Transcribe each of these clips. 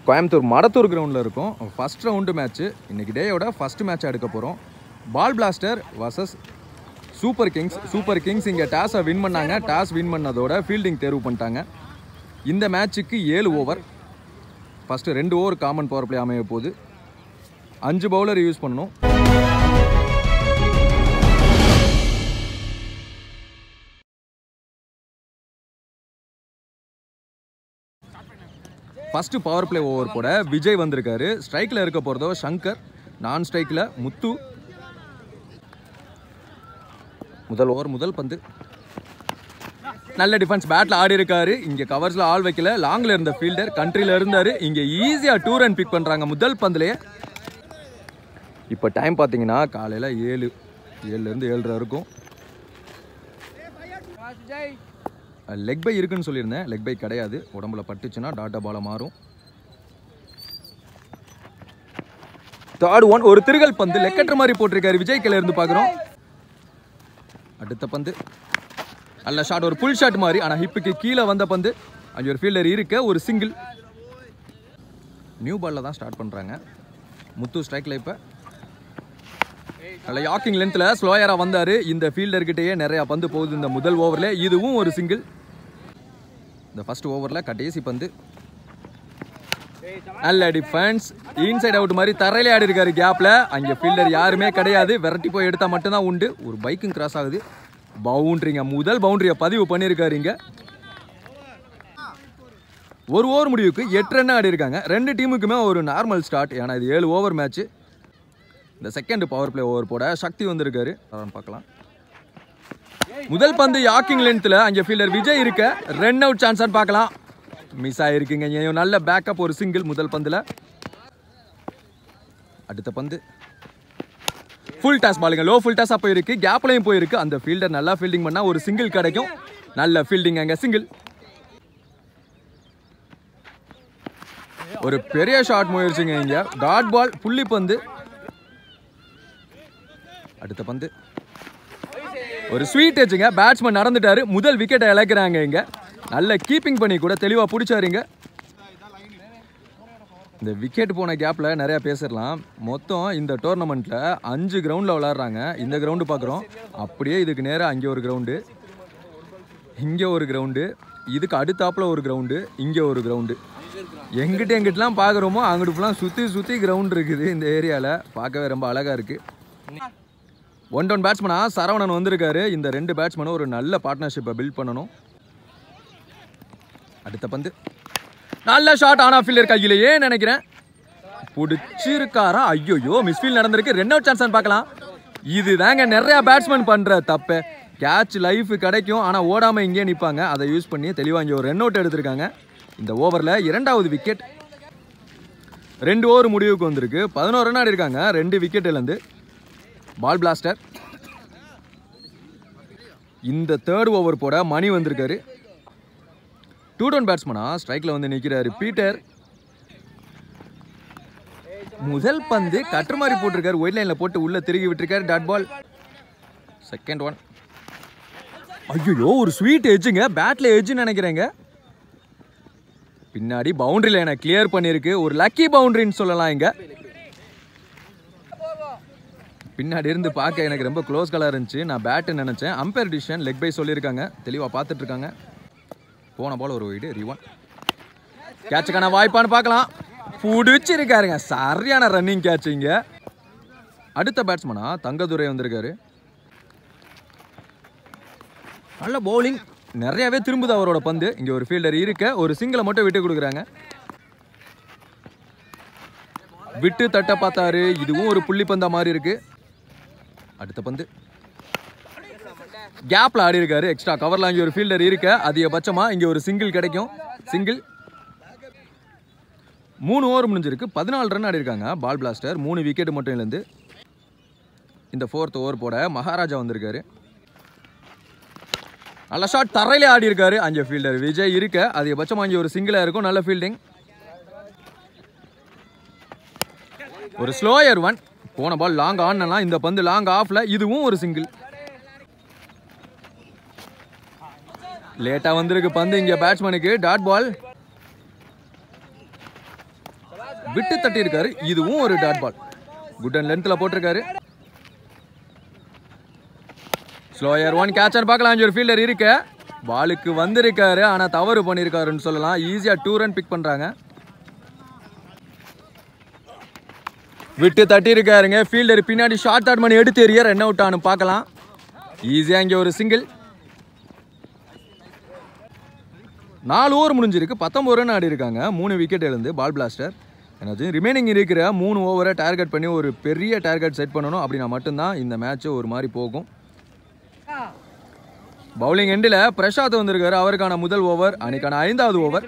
கோயம்புத்தூர் மடத்தூர் கிரவுண்டில் இருக்கும் first round match இன்னைக்கு டேயோட ஃபர்ஸ்ட் மேட்ச் எடுக்க போகிறோம் Ball Blaster versus Super Kings Super Kings இங்கே டாஸை வின் பண்ணாங்க டாஸ் வின் பண்ணதோட ஃபீல்டிங் தேர்வு பண்ணிட்டாங்க இந்த மேட்ச்சுக்கு ஏழு ஓவர் ஃபஸ்ட்டு ரெண்டு ஓவர் காமன் பவர் பிளே அமைய போகுது அஞ்சு பவுலர் யூஸ் பண்ணணும் ஃபர்ஸ்ட் பவர் பிளே ஓவர் போட விஜய் வந்திருக்காரு ஸ்ட்ரைக்கில் இருக்க போகிறதோ சங்கர் நான் ஸ்ட்ரைக்கில் முத்து முதல் ஓவர் முதல் பந்து நல்ல டிஃபென்ஸ் பேட்டில் ஆடி இருக்காரு இங்கே கவர்ஸில் ஆள் வைக்கல லாங்கில் இருந்த ஃபீல்டர் கண்ட்ரியில் இருந்தார் இங்கே ஈஸியாக டூ ரன் பிக் பண்ணுறாங்க முதல் பந்துலேயே இப்போ டைம் பார்த்தீங்கன்னா காலையில் ஏழு ஏழுலேருந்து ஏழரை இருக்கும் லெக் பை இருக்குன்னு சொல்லியிருந்தேன் லெக் பை கிடையாது உடம்புல பட்டுச்சுன்னா டாட்டா பால மாறும் தேர்ட் ஒன் ஒரு திருகல் பந்து லெக்கற்ற மாதிரி போட்டிருக்காரு விஜய் கிள இருந்து பார்க்குறோம் அடுத்த பந்து நல்ல ஷாட் ஒரு புல் ஷாட் மாதிரி ஆனால் ஹிப்புக்கு கீழே வந்த பந்து அங்கே ஒரு ஃபீல்டர் இருக்க ஒரு சிங்கிள் நியூ பாலில் தான் ஸ்டார்ட் பண்ணுறாங்க முத்து ஸ்ட்ரைக்கில் இப்போ நல்ல யாக்கிங் லென்த்தில் ஸ்லோயராக வந்தார் இந்த ஃபீல்டர்கிட்டயே நிறையா பந்து போகுது இந்த முதல் ஓவரில் இதுவும் ஒரு சிங்கிள் இந்த ஃபர்ஸ்ட் ஓவரில் கடைசி பந்து நல்ல டிஃபென்ஸ் இன்சைட் அவுட் மாதிரி தரையிலே ஆடி இருக்காரு கேப்பில் அங்கே ஃபீல்டர் யாருமே கிடையாது விரட்டி போய் எடுத்தால் மட்டும்தான் உண்டு ஒரு பைக்கும் கிராஸ் ஆகுது பவுண்ட்ரிங்க முதல் பவுண்டரியை பதிவு பண்ணியிருக்காரு இங்கே ஒரு ஓவர் முடிவுக்கு எட்டு ரன் ஆடி இருக்காங்க ரெண்டு டீமுக்குமே ஒரு நார்மல் ஸ்டார்ட் ஏன்னா இது ஏழு ஓவர் மேட்ச் இந்த செகண்ட் பவர் பிளே ஓவர் போட சக்தி வந்திருக்காரு அதான் பார்க்கலாம் முதல் பந்து யாக்கிங் லென்த்தில் அங்கே ஃபீல்டர் விஜய் இருக்க ரன் அவுட் சான்ஸான்னு பார்க்கலாம் மிஸ் ஆயிருக்குங்க ஏன் நல்ல பேக்கப் ஒரு சிங்கிள் முதல் பந்தில் அடுத்த பந்து ஃபுல் டாஸ் பாலுங்க லோ ஃபுல் டாஸாக போயிருக்கு கேப்லையும் போயிருக்கு அந்த ஃபீல்டர் நல்லா ஃபீல்டிங் பண்ணால் ஒரு சிங்கிள் கிடைக்கும் நல்ல ஃபீல்டிங் அங்கே சிங்கிள் ஒரு பெரிய ஷாட் முயற்சிங்க இங்க டாட் பால் புள்ளி பந்து அடுத்த பந்து ஒரு ஸ்வீட் வச்சுங்க பேட்ஸ்மேன் நடந்துட்டாரு முதல் விக்கெட்டை இழக்கிறாங்க இங்க நல்ல கீப்பிங் பண்ணி கூட தெளிவாக பிடிச்சாருங்க இந்த விக்கெட் போன கேப்பில் நிறையா பேசிடலாம் மொத்தம் இந்த டோர்னமெண்ட்டில் அஞ்சு கிரவுண்டில் விளாட்றாங்க இந்த கிரவுண்டு பார்க்குறோம் அப்படியே இதுக்கு நேராக அங்கே ஒரு கிரவுண்டு இங்கே ஒரு கிரவுண்டு இதுக்கு அடுத்தாப்புல ஒரு கிரவுண்டு இங்கே ஒரு கிரவுண்டு எங்கிட்ட எங்கிட்டலாம் பார்க்குறோமோ அங்கிட்டு ஃபுல்லாக சுற்றி சுற்றி கிரவுண்ட் இருக்குது இந்த ஏரியாவில் பார்க்கவே ரொம்ப அழகாக இருக்குது ஒன் டவுன் பேட்ஸ்மனா சரவணன் வந்திருக்காரு இந்த ரெண்டு பேட்ஸ்மேனும் ஒரு நல்ல பார்ட்னர்ஷிப்பை பில்ட் பண்ணணும் அடுத்த பந்து நல்ல ஷாட் ஆன் ஆஃப் ஃபீல்டர் கையிலேயே நினைக்கிறேன் பிடிச்சிருக்காரா ஐயோயோ மிஸ்ஃபீல் நடந்திருக்கு ரெண்டு அவுட் சான்ஸ் பார்க்கலாம் இதுதாங்க நிறைய பேட்ஸ்மேன் பண்ற தப்பு கேட்ச் லைஃப் கிடைக்கும் ஆனால் ஓடாமல் இங்கேயே நிற்பாங்க அதை யூஸ் பண்ணி தெளிவாக இங்கே ஒரு ரன் அவுட் எடுத்திருக்காங்க இந்த ஓவரில் இரண்டாவது விக்கெட் ரெண்டு ஓவர் முடிவுக்கு வந்திருக்கு பதினோரு ரன் ஆடி இருக்காங்க ரெண்டு விக்கெட்லேருந்து பால் பிளாஸ்டர் இந்த தேர்ட் ஓவர் போட மணி வந்திருக்காரு டூ டவுன் பேட்ஸ்மனா ஸ்ட்ரைக்கில் வந்து நிற்கிறாரு பீட்டர் முதல் பந்து கட்டுற மாதிரி போட்டிருக்காரு ஒயிட் லைனில் போட்டு உள்ளே திருகி விட்டுருக்காரு டாட் பால் செகண்ட் ஒன் ஐயோ ஒரு ஸ்வீட் எஜ்ஜுங்க பேட்டில் எஜ்ஜுன்னு நினைக்கிறேங்க பின்னாடி பவுண்டரி லைனை கிளியர் பண்ணியிருக்கு ஒரு லக்கி பவுண்டரின்னு சொல்லலாம் இங்க பின்னாடி இருந்து பார்க்க எனக்கு ரொம்ப க்ளோஸ் கலர் இருந்துச்சு நான் பேட்டு நினச்சேன் அம்பையர் டிசிஷன் லெக் பை சொல்லியிருக்காங்க தெளிவாக பார்த்துட்டு இருக்காங்க போன போல ஒரு வீடு ரிவான் கேட்சுக்கான வாய்ப்பான்னு பார்க்கலாம் பிடிச்சிருக்காருங்க சரியான ரன்னிங் கேட்ச் இங்க அடுத்த பேட்ஸ்மனா தங்கதுரை வந்திருக்காரு நல்ல பவுலிங் நிறையவே திரும்புது அவரோட பந்து இங்க ஒரு ஃபீல்டர் இருக்க ஒரு சிங்கிளை மட்டும் விட்டு கொடுக்குறாங்க விட்டு தட்ட பார்த்தாரு இதுவும் ஒரு புள்ளி பந்தா மாதிரி இருக்கு அடுத்த பந்து கேப்ல ஆடி இருக்காரு எக்ஸ்ட்ரா கவர்ல அங்கே ஒரு ஃபீல்டர் இருக்க அதிகபட்சமா இங்க ஒரு சிங்கிள் கிடைக்கும் சிங்கிள் மூணு ஓவர் முடிஞ்சிருக்கு பதினாலு ரன் ஆடி இருக்காங்க பால் பிளாஸ்டர் மூணு விக்கெட் மட்டும் இழந்து இந்த ஃபோர்த் ஓவர் போட மகாராஜா வந்திருக்காரு நல்ல ஷாட் தரையிலே ஆடி இருக்காரு அங்கே ஃபீல்டர் விஜய் இருக்க அதிகபட்சமா அங்கே ஒரு சிங்கிளா இருக்கும் நல்ல ஃபீல்டிங் ஒரு ஸ்லோயர் ஒன் போன பால் லாங் ஆனலாம் இந்த பந்து லாங் ஆஃப்ல இதுவும் ஒரு சிங்கிள் லேட்டா வந்திருக்கு பந்து இங்க பேட்ஸ்மேனுக்கு டாட் பால் விட்டு தட்டி இருக்காரு இதுவும் ஒரு டாட் பால் குட் அண்ட் லென்த்தில் போட்டிருக்காரு ஸ்லோயர் ஒன் கேட்சர் பார்க்கலாம் அஞ்சு ஒரு ஃபீல்டர் இருக்க பாலுக்கு வந்திருக்காரு ஆனால் தவறு பண்ணியிருக்காருன்னு சொல்லலாம் ஈஸியாக டூ ரன் பிக் பண்ணுறாங்க விட்டு தட்டி இருக்காருங்க ஃபீல்டர் பின்னாடி ஷார்ட் அவுட் பண்ணி எடுத்து எறிய ரன் அவுட் ஆனு பார்க்கலாம் ஈஸியாக இங்கே ஒரு சிங்கிள் நாலு ஓவர் முடிஞ்சிருக்கு பத்தொம்பது ரன் ஆடி இருக்காங்க மூணு விக்கெட் எழுந்து பால் பிளாஸ்டர் எனக்கு ரிமைனிங் இருக்கிற மூணு ஓவரை டார்கெட் பண்ணி ஒரு பெரிய டார்கெட் செட் பண்ணணும் அப்படின்னா மட்டும்தான் இந்த மேட்ச் ஒரு மாதிரி போகும் பவுலிங் எண்டில் பிரசாத் வந்திருக்காரு அவருக்கான முதல் ஓவர் அன்னைக்கான ஐந்தாவது ஓவர்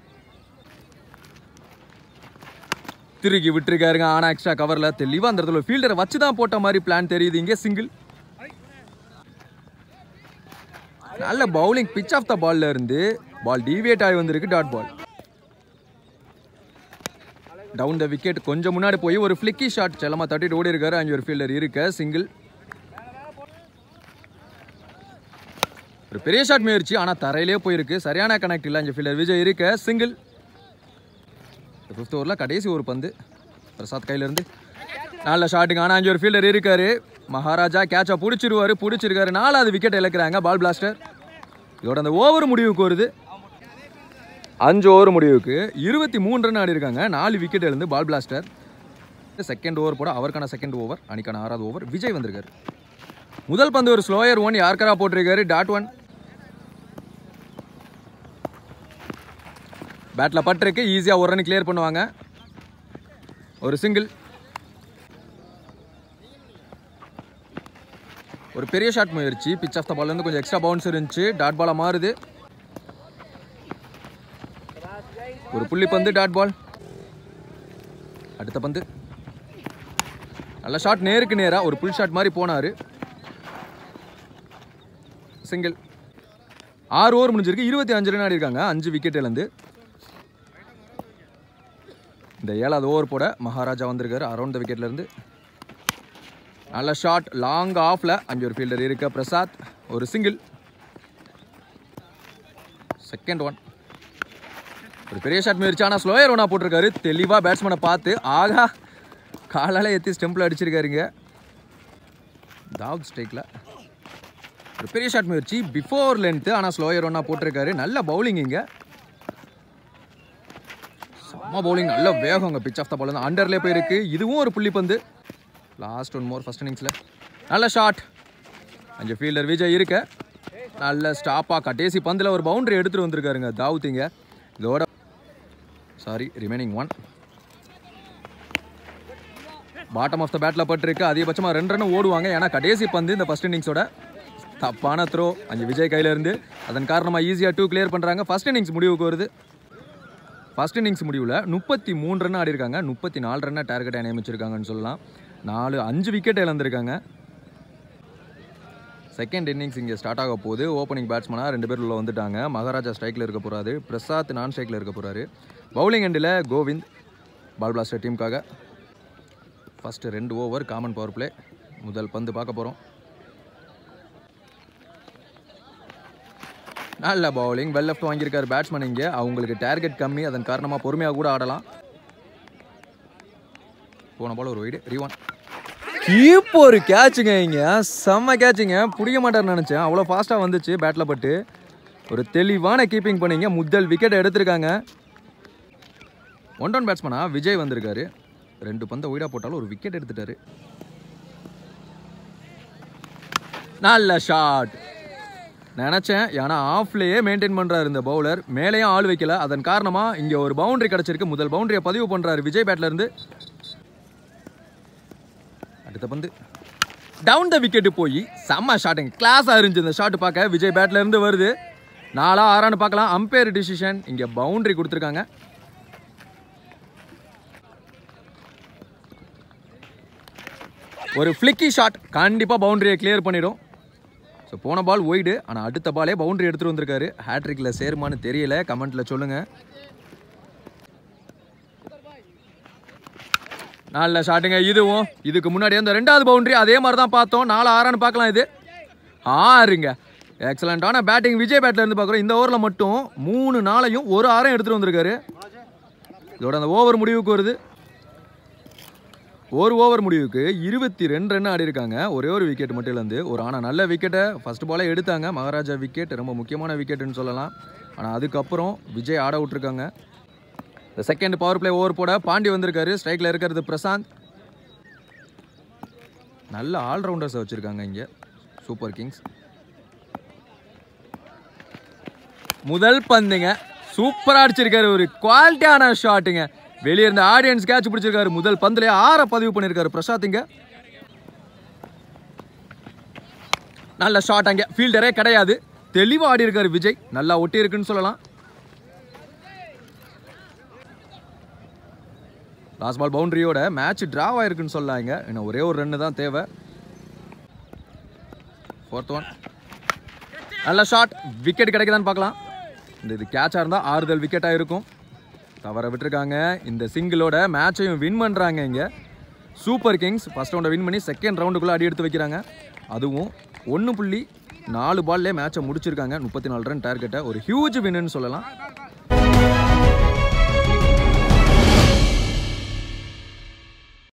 திருக்கி விட்டுருக்காருங்க ஆனால் எக்ஸ்ட்ரா கவரில் தெளிவாக அந்த இடத்துல ஃபீல்டரை வச்சு தான் போட்ட மாதிரி பிளான் தெரியுது இங்கே சிங்கிள் நல்ல பவுலிங் பிச் ஆஃப் த பால்ல இருந்து பால் டீவியேட் ஆகி வந்திருக்கு dot ball down the wicket கொஞ்சம் முன்னாடி போய் ஒரு ஃபிளிக்கி ஷாட் செல்லமா தட்டிட்டு ஓடி இருக்காரு அங்கே ஒரு ஃபீல்டர் இருக்க சிங்கிள் ஒரு பெரிய ஷாட் முயற்சி ஆனால் தரையிலே போயிருக்கு சரியான கனெக்ட் இல்லை அங்கே ஃபீல்டர் விஜய் இருக்க சிங்கிள் ஃபிஃப்த் ஓவரில் கடைசி ஒரு பந்து பிரசாத் கையிலேருந்து நல்ல ஷாட்டுங்க ஆனால் அஞ்சு ஒரு ஃபீல்டர் இருக்காரு மகாராஜா கேட்சை பிடிச்சிருவாரு பிடிச்சிருக்காரு நாலாவது விக்கெட் இழக்கிறாங்க பால் பிளாஸ்டர் இதோட அந்த ஓவர் முடிவுக்கு வருது அஞ்சு ஓவர் முடிவுக்கு இருபத்தி மூணு ரன் ஆடி இருக்காங்க நாலு விக்கெட் எழுந்து பால் பிளாஸ்டர் செகண்ட் ஓவர் போட அவருக்கான செகண்ட் ஓவர் அன்னைக்கான ஆறாவது ஓவர் விஜய் வந்திருக்காரு முதல் பந்து ஒரு ஸ்லோயர் ஒன் யாருக்கரா போட்டிருக்காரு டாட் ஒன் பேட்டில் பட்டிருக்கு ஈஸியாக ஒரு ரன் கிளியர் பண்ணுவாங்க ஒரு சிங்கிள் ஒரு பெரிய ஷாட் முயற்சி பிச் ஆஃப் த பால் இருந்து கொஞ்சம் எக்ஸ்ட்ரா பவுன்ஸ் இருந்துச்சு டாட் பாலாக மாறுது ஒரு புள்ளி பந்து டாட் பால் அடுத்த பந்து நல்ல ஷாட் நேருக்கு நேரா ஒரு புல் ஷாட் மாதிரி போனாரு சிங்கிள் ஆறு ஓவர் முடிஞ்சிருக்கு இருபத்தி அஞ்சு ரன் ஆடி இருக்காங்க அஞ்சு விக்கெட் இழந்து இந்த ஏழாவது ஓவர் போட மகாராஜா வந்திருக்காரு அரௌண்ட் த விக்கெட்ல இருந்து நல்ல ஷாட் லாங் ஆஃப்ல அஞ்சு ஒரு ஃபீல்டர் இருக்க பிரசாத் ஒரு சிங்கிள் செகண்ட் ஒன் ஒரு பெரிய ஷாட் முயற்சி ஆனால் ஸ்லோயர் ஒன்றா போட்டிருக்காரு தெளிவாக பேட்ஸ்மேனை பார்த்து ஆகா காலால் ஏற்றி ஸ்டெம்பில் அடிச்சிருக்காருங்க தாவ் ஸ்ட்ரைக்கில் ஒரு பெரிய ஷாட் முயற்சி பிஃபோர் லென்த்து ஆனால் ஸ்லோயர் ஒன்றா போட்டிருக்காரு நல்ல பவுலிங் இங்கே செம்ம பவுலிங் நல்ல வேகம் பிச் ஆஃப் த பால் அண்டர்லேயே போயிருக்கு இதுவும் ஒரு புள்ளி பந்து லாஸ்ட் ஒன் மோர் ஃபர்ஸ்ட் இன்னிங்ஸில் நல்ல ஷாட் அஞ்சு ஃபீல்டர் விஜய் இருக்க நல்ல ஸ்டாப்பாக கடைசி பந்தில் ஒரு பவுண்டரி எடுத்துகிட்டு வந்திருக்காருங்க தாவூத்திங்க இதோட sorry remaining one bottom of the பேட்டில் பட்டிருக்கு அதிகபட்சமாக ரெண்டு ரன் ஓடுவாங்க ஏன்னா கடைசி பந்து இந்த ஃபர்ஸ்ட் இன்னிங்ஸோட தப்பான த்ரோ அஞ்சு விஜய் கையில இருந்து அதன் காரணமாக ஈஸியாக டூ கிளியர் பண்ணுறாங்க ஃபர்ஸ்ட் இன்னிங்ஸ் முடிவுக்கு வருது ஃபர்ஸ்ட் இன்னிங்ஸ் முடிவில் முப்பத்தி மூணு ரன் ஆடி இருக்காங்க முப்பத்தி நாலு ரன்னை டார்கெட் நியமிச்சிருக்காங்கன்னு சொல்லலாம் நாலு அஞ்சு விக்கெட் இழந்திருக்காங்க செகண்ட் இன்னிங்ஸ் இங்கே ஸ்டார்ட் ஆக போகுது ஓப்பனிங் பேட்ஸ்மனாக ரெண்டு பேர் உள்ள வந்துட்டாங்க மகாராஜா ஸ்ட்ரைக்கில் இருக்க போகிறாரு பிரசாத் நான் ஸ்ட்ரைக்கில் இருக்க போகிறாரு பவுலிங் எண்டில் கோவிந்த் பால் பிளாஸ்டர் டீமுக்காக ஃபஸ்ட்டு ரெண்டு ஓவர் காமன் பவர் பிளே முதல் பந்து பார்க்க போகிறோம் நல்ல பவுலிங் வெல் லெஃப்ட் வாங்கியிருக்காரு பேட்ஸ்மேன் இங்கே அவங்களுக்கு டார்கெட் கம்மி அதன் காரணமாக பொறுமையாக கூட ஆடலாம் போன பால் ஒரு வைடு ரீவான் இப்போ ஒரு கேட்சுங்க இங்கே செம்ம கேட்சுங்க பிடிக்க மாட்டார்னு நினச்சேன் அவ்வளோ ஃபாஸ்ட்டாக வந்துச்சு பேட்டில் பட்டு ஒரு தெளிவான கீப்பிங் பண்ணீங்க முதல் விக்கெட் எடுத்திருக்காங்க ஒன் டவுன் பேட்ஸ்மனா விஜய் வந்திருக்காரு ரெண்டு பந்தை ஒய்டா போட்டாலும் ஒரு விக்கெட் எடுத்துட்டாரு நல்ல ஷாட் நினச்சேன் ஏன்னா ஆஃப்லேயே மெயின்டைன் பண்ணுறாரு இந்த பவுலர் மேலேயும் ஆள் வைக்கல அதன் காரணமாக இங்கே ஒரு பவுண்டரி கிடச்சிருக்கு முதல் பவுண்டரியை பதிவு பண்ணுறாரு விஜய் பேட்ல இருந்து அடுத்த பந்து டவுன் த விக்கெட்டு போய் செம்ம ஷாட்டுங்க கிளாஸாக இருந்துச்சு இந்த ஷாட் பார்க்க விஜய் பேட்ல இருந்து வருது நாலா ஆறான்னு பார்க்கலாம் அம்பையர் டிசிஷன் இங்கே பவுண்டரி கொடுத்துருக்காங்க ஒரு ஃப்ளிக்கி ஷாட் கண்டிப்பாக பவுண்டரியை கிளியர் பண்ணிடும் ஸோ போன பால் ஒய்டு ஆனால் அடுத்த பாலே பவுண்டரி எடுத்துகிட்டு வந்திருக்காரு ஹேட்ரிக்கில் சேருமான்னு தெரியல கமெண்ட்டில் சொல்லுங்கள் நல்ல ஷாட்டுங்க இதுவும் இதுக்கு முன்னாடி அந்த ரெண்டாவது பவுண்டரி அதே மாதிரி தான் பார்த்தோம் நாலு ஆறான்னு பார்க்கலாம் இது ஆறுங்க எக்ஸலண்ட்டான பேட்டிங் விஜய் பேட்ல இருந்து பார்க்குறோம் இந்த ஓவரில் மட்டும் மூணு நாளையும் ஒரு ஆரம் எடுத்துகிட்டு வந்திருக்காரு இதோட அந்த ஓவர் முடிவுக்கு வருது ஒரு ஓவர் முடிவுக்கு இருபத்தி ரெண்டு ரன் ஆடி இருக்காங்க ஒரே ஒரு விக்கெட் மட்டும் இழந்து ஒரு ஆனால் நல்ல விக்கெட்டை ஃபர்ஸ்ட் பாலே எடுத்தாங்க மகாராஜா விக்கெட் ரொம்ப முக்கியமான விக்கெட்டுன்னு சொல்லலாம் ஆனால் அதுக்கப்புறம் விஜய் ஆட விட்டுருக்காங்க இந்த செகண்ட் பவர் பிளே ஓவர் போட பாண்டி வந்திருக்காரு ஸ்ட்ரைக்கில் இருக்கிறது பிரசாந்த் நல்ல ஆல்ரவுண்டர்ஸை வச்சுருக்காங்க இங்கே சூப்பர் கிங்ஸ் முதல் பந்துங்க சூப்பராக அடிச்சிருக்காரு ஒரு குவாலிட்டியான ஷாட்டுங்க வெளியே இருந்த ஆடியன்ஸ் கேட்ச் பிடிச்சிருக்காரு முதல் பந்துலயே ஆற பதிவு பண்ணியிருக்காரு பிரசாத் இங்க நல்ல ஷாட் அங்கே ஃபீல்டரே கிடையாது தெளிவாக ஆடி இருக்காரு விஜய் நல்லா ஒட்டி இருக்குன்னு சொல்லலாம் லாஸ்ட் பால் பவுண்டரியோட மேட்ச் டிராவ் ஆயிருக்குன்னு சொல்லலாங்க இன்னும் ஒரே ஒரு ரன்னு தான் தேவை ஃபோர்த் ஒன் நல்ல ஷாட் விக்கெட் கிடைக்குதான்னு பார்க்கலாம் இந்த இது கேட்சாக இருந்தால் ஆறுதல் விக்கெட்டாக இருக்கும் தவற விட்டுருக்காங்க இந்த சிங்கிளோட மேட்சையும் வின் பண்ணுறாங்க இங்கே சூப்பர் கிங்ஸ் ஃபர்ஸ்ட் ரவுண்டை வின் பண்ணி செகண்ட் ரவுண்டுக்குள்ளே அடி எடுத்து வைக்கிறாங்க அதுவும் ஒன்று புள்ளி நாலு பால்லே மேட்சை முடிச்சிருக்காங்க முப்பத்தி நாலு ரன் டார்கெட்டை ஒரு ஹியூஜ் வின்னு சொல்லலாம்